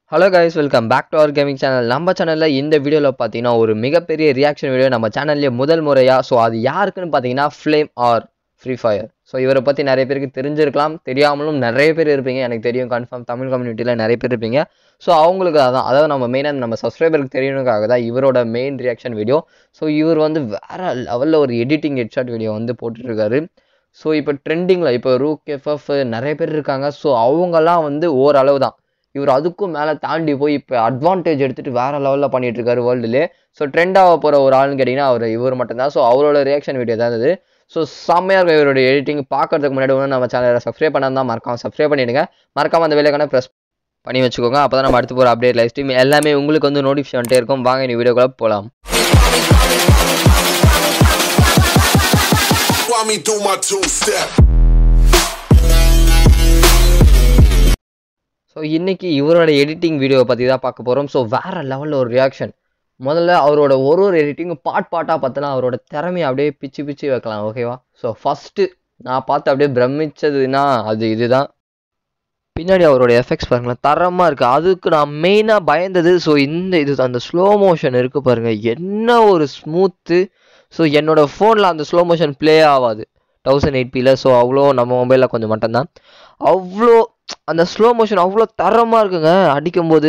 Hello guys welcome back to our gaming channel நம்ம சேனலில் இந்த வீடியோவில் பார்த்தீங்கன்னா ஒரு மிகப்பெரிய ரியாக்ஷன் வீடியோ நம்ம சேனல்லே முதல் முறையாக ஸோ அது யாருக்குன்னு பார்த்தீங்கன்னா flame R free fire so இவரை பற்றி நிறைய பேருக்கு தெரிஞ்சிருக்கலாம் தெரியாமலும் நிறைய பேர் இருப்பீங்க எனக்கு தெரியும் கன்ஃபார்ம் தமிழ் கம்யூனிட்டியில் நிறைய பேர் இருப்பீங்க ஸோ அவங்களுக்கு அதான் அதாவது நம்ம மெயினாக நம்ம சப்ஸ்கிரைபருக்கு தெரியணுக்காக தான் இவரோட மெயின் ரியாக்ஷன் வீடியோ ஸோ இவர் வந்து வேற லெவலில் ஒரு எடிட்டிங் ஹெட்ஷாட் வீடியோ வந்து போட்டுட்ருக்காரு ஸோ இப்போ ட்ரெண்டிங்கில் இப்போ ரூக் எஃப்எஃப் நிறைய பேர் இருக்காங்க ஸோ அவங்கெல்லாம் வந்து ஓரளவு தான் இவர் அதுக்கும் மேலே தாண்டி போய் இப்போ அட்வான்டேஜ் எடுத்துகிட்டு வேறு லெவலில் பண்ணிட்டு இருக்காரு வேர்ல்டுலே ஸோ ட்ரெண்டாக போகிற ஒரு ஆள்னு கேட்டிங்கன்னா அவர் இவர் மட்டும்தான் ஸோ அவரோட ரியாக்ஷன் வீடியோ தான் இது ஸோ செம்மையாக இருக்கும் இவரோட எடிட்டிங் பார்க்கறதுக்கு முன்னாடி ஒன்று நம்ம சேனலை சப்ஸ்கிரைப் பண்ணால் தான் மறக்காம சப்ஸ்கிரைப் பண்ணிவிடுங்க மறக்காம அந்த வேலைக்கான ப்ரெஸ் பண்ணி வச்சுக்கோங்க அப்போ தான் நம்ம அடுத்து போகிற அப்டேட் லைவ் ஸ்ட்ரீம் எல்லாமே உங்களுக்கு வந்து நோட்டிஃபிகேஷன் வந்துட்டே இருக்கும் வாங்க நீ வீடியோக்குள்ளே போகலாம் While me do my two step. So இன்றைக்கி இவரோட எடிட்டிங் வீடியோவை பற்றி தான் பார்க்க போகிறோம் ஸோ வேறு லெவலில் ஒரு ரியாக்ஷன் முதல்ல அவரோட ஒரு ஒரு எடிட்டிங்கும் பாட் பாட்டாக பார்த்தனா அவரோட திறமையை அப்படியே பிச்சு பிச்சு வைக்கலாம் ஓகேவா ஸோ ஃபஸ்ட்டு நான் பார்த்து அப்படியே பிரமிச்சதுன்னா அது இதுதான் பின்னாடி அவரோட எஃபெக்ட்ஸ் பாருங்களேன் தரமாக இருக்குது அதுக்கு நான் மெயினாக பயந்தது ஸோ இந்த இது அந்த ஸ்லோ மோஷன் இருக்குது பாருங்கள் என்ன ஒரு ஸ்மூத்து ஸோ என்னோடய ஃபோனில் அந்த ஸ்லோ மோஷன் ப்ளே ஆகாது தௌசண்ட் எயிட் பியில் ஸோ அவ்வளோ நம்ம மொபைலில் கொஞ்சம் மட்டும்தான் அவ்வளோ அந்த ஸ்லோ மோஷன் அவ்வளோ தரமாக இருக்குங்க அடிக்கும்போது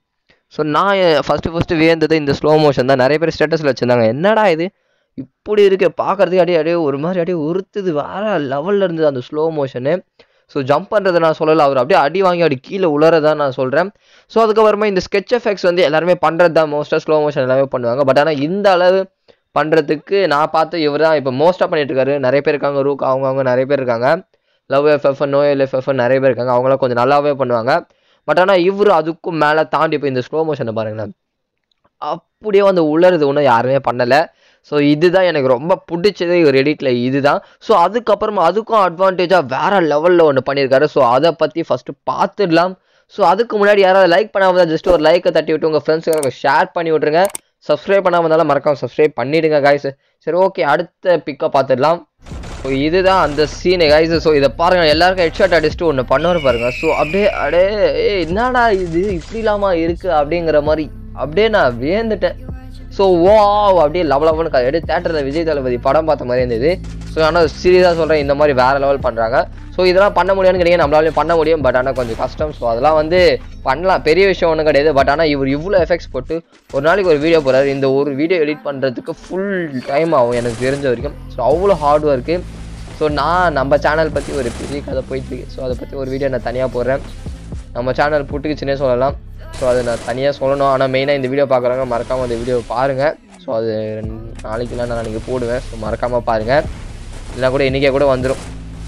ஸோ நான் ஃபஸ்ட்டு ஃபஸ்ட்டு வியந்தது இந்த ஸ்லோ மோஷன் தான் நிறைய பேர் ஸ்டேட்டஸில் வச்சுருந்தாங்க என்னடா இது இப்படி இருக்கு பார்க்குறதுக்கு அப்படியே அப்படியே ஒரு மாதிரி அப்படியே உறுத்துது வேற லெவலில் இருந்தது அந்த ஸ்லோ மோஷனு ஸோ ஜம்ப் பண்ணுறதை நான் சொல்லலை அவர் அப்படியே அடி வாங்கி அப்படி கீழே உளறதான் நான் சொல்கிறேன் ஸோ அதுக்கப்புறமா இந்த ஸ்கெட்ச் எஃபெக்ட்ஸ் வந்து எல்லாருமே பண்ணுறது தான் மோஸ்ட்டாக ஸ்லோ மோஷன் எல்லாமே பண்ணுவாங்க பட் ஆனால் இந்த அளவு பண்ணுறதுக்கு நான் பார்த்து இவர் தான் இப்போ மோஸ்ட்டாக பண்ணிட்டு இருக்காரு நிறைய பேர் இருக்காங்க ரூக் அவங்க அவங்க நிறைய பேர் இருக்காங்க லவ் எஃப்எஃப் நோ எல்எஃப்எஃப் நிறைய பேர் இருக்காங்க அவங்களாம் கொஞ்சம் நல்லாவே பண்ணுவாங்க பட் ஆனால் இவர் அதுக்கும் மேலே தாண்டி இப்போ இந்த ஸ்லோ மோஷனை பாருங்களேன் அப்படியே வந்து உளருது ஒன்றும் யாருமே பண்ணலை ஸோ இதுதான் எனக்கு ரொம்ப பிடிச்சது இவர் எடிட்டில் இதுதான் ஸோ அதுக்கப்புறமா அதுக்கும் அட்வான்டேஜாக வேறு லெவலில் ஒன்று பண்ணியிருக்காரு ஸோ அதை பற்றி ஃபஸ்ட்டு பார்த்துடலாம் ஸோ அதுக்கு முன்னாடி யாராவது லைக் பண்ணாமல் ஜஸ்ட் ஒரு லைக்கை தட்டி விட்டு உங்கள் ஃப்ரெண்ட்ஸுக்கு ஷேர் பண்ணி விட்ருங்க சப்ஸ்கிரைப் பண்ணாமல் இருந்தாலும் மறக்காம சப்ஸ்கிரைப் பண்ணிவிடுங்க காய்ஸ் சரி ஓகே அடுத்த பிக்கை பார்த்துடலாம் ஸோ இதுதான் அந்த சீனு கைஸ் ஸோ இதை பாருங்கள் எல்லாருக்கும் ஹெட்ஷாட் அடிச்சுட்டு ஒன்று பண்ணுவார் பாருங்க ஸோ அப்படியே அடே ஏ என்னடா இது இப்படி இல்லாமல் இருக்குது அப்படிங்கிற மாதிரி அப்படியே நான் வியந்துட்டேன் ஸோ ஓ அப்படியே லவ் லவ்னு எடுத்து தேட்டரில் விஜய் தளபதி படம் பார்த்த மாதிரி இருந்தது ஸோ ஆனால் சீரியஸாக சொல்கிறேன் இந்த மாதிரி வேறு லெவல் பண்ணுறாங்க ஸோ இதெல்லாம் பண்ண முடியும்னு கேட்டீங்க நம்மளாலையும் பண்ண முடியும் பட் ஆனால் கொஞ்சம் கஷ்டம் ஸோ அதெல்லாம் வந்து பண்ணலாம் பெரிய விஷயம் ஒன்றும் கிடையாது பட் ஆனால் இவர் இவ்வளோ எஃபெக்ட்ஸ் போட்டு ஒரு நாளைக்கு ஒரு வீடியோ போகிறாரு இந்த ஒரு வீடியோ எடிட் பண்ணுறதுக்கு ஃபுல் டைம் ஆகும் எனக்கு தெரிஞ்ச வரைக்கும் ஸோ அவ்வளோ ஹார்ட் ஒர்க்கு ஸோ நான் நம்ம சேனல் பற்றி ஒரு பெரிய கதை போயிட்டுருக்கு ஸோ அதை பற்றி ஒரு வீடியோ நான் தனியாக போடுறேன் நம்ம சேனல் புட்டுக்குச்சுன்னே சொல்லலாம் ஸோ அதை நான் தனியாக சொல்லணும் ஆனால் மெயினாக இந்த வீடியோ பார்க்குறவங்க மறக்காமல் அந்த வீடியோ பாருங்கள் ஸோ அது ரெண்டு நாளைக்குலாம் நான் நாளைக்கு போடுவேன் ஸோ மறக்காமல் பாருங்கள் இல்லைனா கூட இன்றைக்கே கூட வந்துடும்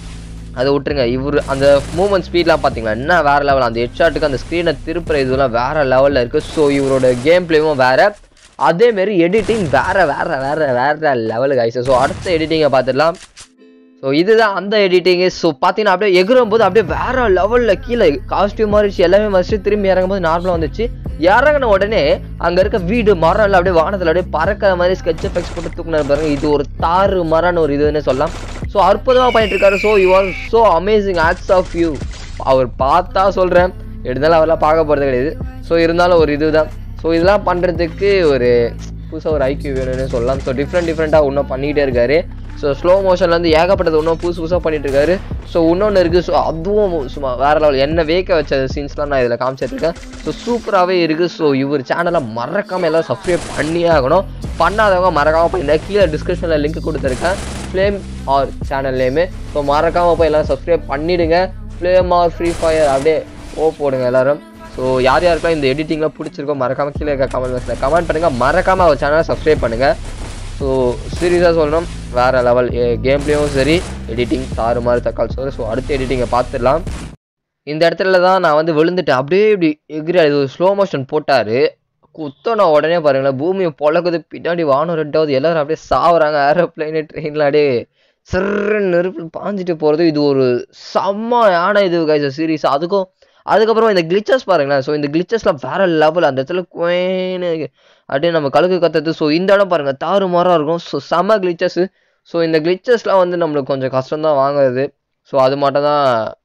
அதை விட்டுருங்க இவர் அந்த மூமெண்ட் ஸ்பீட்லாம் பார்த்தீங்களா என்ன வேறு லெவல் அந்த ஹெட்ஷாட்டுக்கு அந்த ஸ்க்ரீனை திருப்புற இதெல்லாம் வேறு லெவலில் இருக்குது ஸோ இவரோட கேம் பிளேவும் வேறு அதேமாரி எடிட்டிங் வேறு வேறு வேறு வேறு லெவலுக்கு ஆயிடுச்சு ஸோ அடுத்த எடிட்டிங்கை பார்த்துடலாம் ஸோ இதுதான் அந்த எடிட்டிங்கு ஸோ பார்த்தீங்கன்னா அப்படியே எகுறும் போது அப்படியே வேற லெவலில் கீழே காஸ்டியூம் மாறிடுச்சு எல்லாமே மறைச்சு திரும்பி இறங்கும் போது நார்மலாக வந்துச்சு இறங்கின உடனே அங்கே இருக்க வீடு மரம் எல்லாம் அப்படியே வானத்தில் அப்படியே பறக்கிற மாதிரி ஸ்கெட்ச் எஃபெக்ட்ஸ் போட்டு தூக்குனாரு பாருங்க இது ஒரு தாறு மரம்னு ஒரு இதுன்னு சொல்லலாம் ஸோ அற்புதமாக பண்ணிட்டு இருக்காரு so you are so amazing acts of you அவர் பார்த்தா சொல்கிறேன் இருந்தாலும் அவரெல்லாம் பார்க்க போகிறது கிடையாது ஸோ இருந்தாலும் ஒரு இதுதான் ஸோ இதெல்லாம் பண்ணுறதுக்கு ஒரு புதுசாக ஒரு ஐக்கியூ வேணும்னு சொல்லலாம் ஸோ டிஃப்ரெண்ட் டிஃப்ரெண்ட்டாக இன்னும் பண்ணிகிட்டே இருக்காரு ஸோ ஸ்லோ மோஷன்லேருந்து ஏகப்பட்டது இன்னும் புதுசு புதுசாக பண்ணிட்டு இருக்காரு ஸோ இன்னொன்று இருக்குது ஸோ அதுவும் சும்மா வேறு லெவல் என்ன வேக்க வச்ச சீன்ஸ்லாம் நான் இதில் காமிச்சிட்ருக்கேன் ஸோ சூப்பராகவே இருக்குது ஸோ இவர் சேனலை மறக்காமல் எல்லாம் சப்ஸ்கிரைப் பண்ணியே ஆகணும் பண்ணாதவங்க மறக்காமல் போய் இந்த கீழே டிஸ்கிரிப்ஷனில் லிங்க் கொடுத்துருக்கேன் flame R channel name so மறக்காமல் போய் எல்லாம் சப்ஸ்கிரைப் பண்ணிவிடுங்க ஃப்ளேம் ஆர் ஃப்ரீ ஃபயர் அப்படியே ஓ போடுங்க எல்லோரும் ஸோ யார் யாருக்கெல்லாம் இந்த எடிட்டிங்லாம் பிடிச்சிருக்கோ மறக்காமல் கீழே இருக்க கமெண்ட் பாக்ஸில் கமெண்ட் பண்ணுங்கள் மறக்காமல் அவர் சேனலை சப்ஸ்கிரைப் பண்ணுங்கள் ஸோ சீரியஸாக சொல்லணும் வேறு லெவல் கேம்லேயும் சரி எடிட்டிங் தாறு மாதிரி தக்காளி சோறு ஸோ அடுத்த எடிட்டிங்கை பார்த்துடலாம் இந்த இடத்துல தான் நான் வந்து விழுந்துட்டேன் அப்படியே இப்படி எகிரி அது ஒரு ஸ்லோ மோஷன் போட்டார் குத்தன உடனே பாருங்களேன் பூமியை பொழக்குது பின்னாடி வானம் ரெண்டாவது எல்லோரும் அப்படியே சாவுறாங்க ஏரோப்ளைனு ட்ரெயினில் அப்படியே சிறுன்னு நெருப்பு பாஞ்சிட்டு போகிறது இது ஒரு செம்மையான இது கைஸ் சீரியஸ் அதுக்கும் அதுக்கப்புறம் இந்த கிளிச்சஸ் பாருங்களேன் ஸோ இந்த கிளிச்சஸ்லாம் வேற லெவல் அந்த இடத்துல குவேன்னு அப்படியே நம்ம கழுகு கத்துறது ஸோ இந்த இடம் பாருங்கள் தாறு மாறாக இருக்கும் ஸோ செம்ம கிளிச்சஸ்ஸு ஸோ இந்த கிளிச்சஸ்லாம் வந்து நம்மளுக்கு கொஞ்சம் கஷ்டம் தான் வாங்குறது ஸோ அது மட்டும் தான்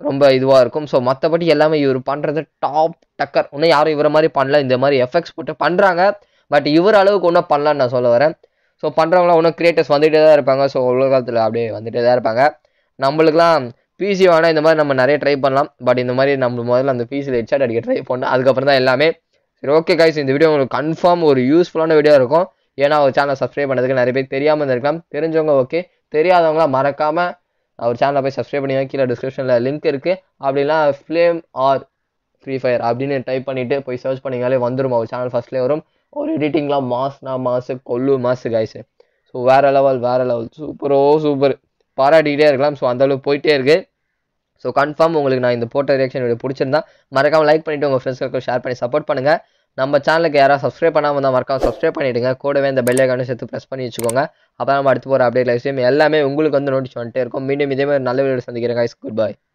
ரொம்ப இதுவாக இருக்கும் ஸோ மற்றபடி எல்லாமே இவர் பண்ணுறது டாப் டக்கர் இன்னும் யாரும் இவரை மாதிரி பண்ணல இந்த மாதிரி எஃபெக்ட்ஸ் போட்டு பண்ணுறாங்க பட் இவர் அளவுக்கு ஒன்றும் பண்ணலான்னு நான் சொல்ல வரேன் ஸோ பண்ணுறவங்களாம் இன்னும் கிரியேட்டர்ஸ் வந்துகிட்டே தான் இருப்பாங்க ஸோ உலகத்தில் அப்படியே வந்துகிட்டே தான் இருப்பாங்க நம்மளுக்குலாம் பிசி வேணால் இந்த மாதிரி நம்ம நிறைய ட்ரை பண்ணலாம் பட் இந்த மாதிரி நம்ம முதல்ல அந்த பிசியில் ஹெட்ஷாட் அடிக்க ட்ரை பண்ணோம் அதுக்கப்புறம் தான் எல்லாமே சரி ஓகே கைஸ் இந்த வீடியோ உங்களுக்கு கன்ஃபார்ம் ஒரு யூஸ்ஃபுல்லான வீடியோ இருக்கும் ஏன்னா அவர் சேனலை சப்ஸ்கிரைப் பண்ணதுக்கு நிறைய பேர் தெரியாமல் இருந்திருக்கலாம் தெரிஞ்சவங்க ஓகே தெரியாதவங்களாம் மறக்காமல் அவர் சேனலை போய் சப்ஸ்கிரைப் பண்ணி கீழே டிஸ்கிரிப்ஷனில் லிங்க் இருக்குது அப்படிலாம் ஃப்ளேம் ஆர் ஃப்ரீ ஃபயர் அப்படின்னு டைப் பண்ணிவிட்டு போய் சர்ச் பண்ணிங்கனாலே வந்துடும் அவர் சேனல் ஃபஸ்ட்லேயே வரும் ஒரு எடிட்டிங்லாம் மாஸ்னா மாசு கொல்லு மாசு கைஸு ஸோ வேறு லெவல் வேறு லெவல் சூப்பரோ சூப்பர் பாராட்டிக்கிட்டே இருக்கலாம் ஸோ அந்தளவுக்கு போயிட்டே இருக்குது ஸோ கன்ஃபார்ம் உங்களுக்கு நான் இந்த போட்ட ரியாக்ஷன் வீடியோ பிடிச்சிருந்தா மறக்காமல் லைக் பண்ணிவிட்டு உங்கள் ஃப்ரெண்ட்ஸ்களுக்கு ஷேர் பண்ணி சப்போர்ட் பண்ணுங்கள் நம்ம சேனலுக்கு யாராவது சப்ஸ்கிரைப் பண்ணாமல் இருந்தால் மறக்காம சப்ஸ்கிரைப் பண்ணிவிடுங்க கூடவே இந்த பெல் ஐக்கானு சேர்த்து ப்ரெஸ் பண்ணி வச்சுக்கோங்க அப்போ நம்ம அடுத்து போகிற அப்டேட் லைஃப் எல்லாமே உங்களுக்கு வந்து நோட்டிஸ் வந்துட்டே இருக்கும் மீண்டும் இதே மாதிரி நல்ல வீடியோ சந்திக்கிறேன் கைஸ் குட் பாய்